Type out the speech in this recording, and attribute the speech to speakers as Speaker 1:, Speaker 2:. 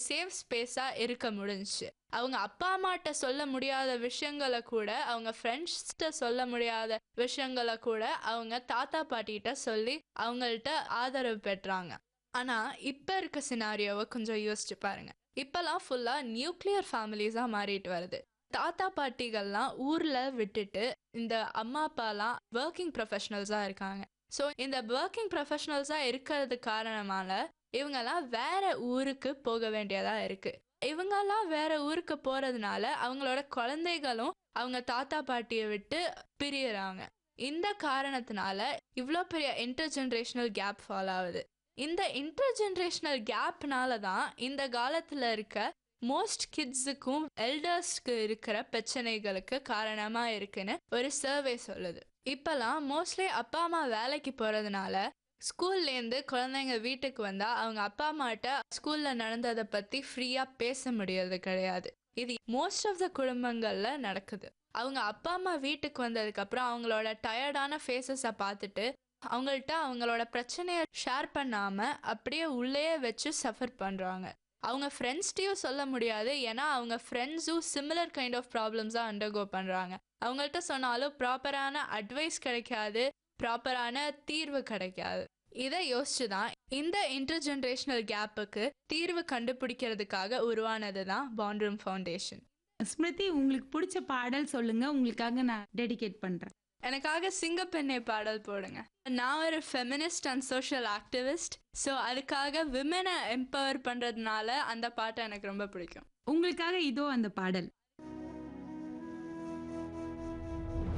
Speaker 1: safe ஸ்பேஸா இருக்க முடிஞ்சுச்சு அவங்க அப்பா அம்மாட்ட சொல்ல முடியாத விஷயங்களை கூட அவங்க ஃப்ரெண்ட்ஸ்கிட்ட சொல்ல முடியாத விஷயங்களை கூட அவங்க தாத்தா பாட்டிகிட்ட சொல்லி அவங்கள்ட்ட ஆதரவு பெற்றாங்க ஆனா இப்ப இருக்க சினாரியோவை கொஞ்சம் யோசிச்சு பாருங்க இப்பெல்லாம் ஃபுல்லா நியூக்ளியர் ஃபேமிலிஸா மாறிட்டு வருது தாத்தா பாட்டிகள்லாம் ஊர்ல விட்டுட்டு இந்த அம்மா அப்பாலாம் ஒர்க்கிங் ப்ரொஃபஷனல்ஸா இருக்காங்க ஸோ இந்த ஒர்க்கிங் ப்ரொஃபஷனல்ஸா இருக்கிறது காரணமால இவங்கெல்லாம் வேற ஊருக்கு போக வேண்டியதா இருக்கு இவங்கெல்லாம் வேற ஊருக்கு போறதுனால அவங்களோட குழந்தைகளும் அவங்க தாத்தா பாட்டியை விட்டு பிரியறாங்க இந்த காரணத்தினால இவ்வளோ பெரிய இன்டர் ஜென்ரேஷனல் கேப் ஃபாலோ ஆகுது இந்த இன்டர் ஜென்ரேஷனல் கேப்னால தான் இந்த காலத்தில் இருக்க மோஸ்ட் கிட்ஸுக்கும் எல்டர்ஸ்க்கு இருக்கிற பிரச்சனைகளுக்கு காரணமா இருக்குன்னு ஒரு சர்வே சொல்லுது இப்பெல்லாம் மோஸ்ட்லி அப்பா அம்மா வேலைக்கு போறதுனால ஸ்கூல்லேருந்து குழந்தைங்க வீட்டுக்கு வந்தா அவங்க அப்பா அம்மாட்ட ஸ்கூல்ல நடந்ததை பத்தி ஃப்ரீயா பேச முடியறது கிடையாது இது மோஸ்ட் ஆஃப் த குடும்பங்கள்ல நடக்குது அவங்க அப்பா அம்மா வீட்டுக்கு வந்ததுக்கு அப்புறம் அவங்களோட டயர்டான ஃபேஸஸை பார்த்துட்டு அவங்கள்ட்ட அவங்களோட பிரச்சனையை ஷேர் பண்ணாம அப்படியே உள்ளேயே வச்சு சஃபர் பண்றாங்க அவங்க ஃப்ரெண்ட்ஸ்டையும் சொல்ல முடியாது ஏன்னா அவங்க ஃப்ரெண்ட்ஸும் சிமிலர் கைண்ட் ஆஃப் ப்ராப்ளம்ஸாக அண்டர்கோ பண்ணுறாங்க அவங்கள்ட்ட சொன்னாலும் ப்ராப்பரான அட்வைஸ் கிடைக்காது ப்ராப்பரான தீர்வு கிடைக்காது இதை யோசிச்சு தான் இந்த இன்டர் ஜென்ரேஷனல் கேப்புக்கு தீர்வு கண்டுபிடிக்கிறதுக்காக உருவானது தான் பாண்ட்ரூம் ஃபவுண்டேஷன்
Speaker 2: ஸ்மிருதி உங்களுக்கு பிடிச்ச பாடல் சொல்லுங்க உங்களுக்காக நான் டெடிகேட் பண்றேன்
Speaker 1: எனக்காக சிங்கப்பெண்ணை பாடல் போடுங்க நான் ஒரு feminist and social activist so அதுக்காக விமனை எம்பவர் பண்ணுறதுனால அந்த பாட்டை எனக்கு ரொம்ப பிடிக்கும்
Speaker 2: உங்களுக்காக இதோ அந்த பாடல்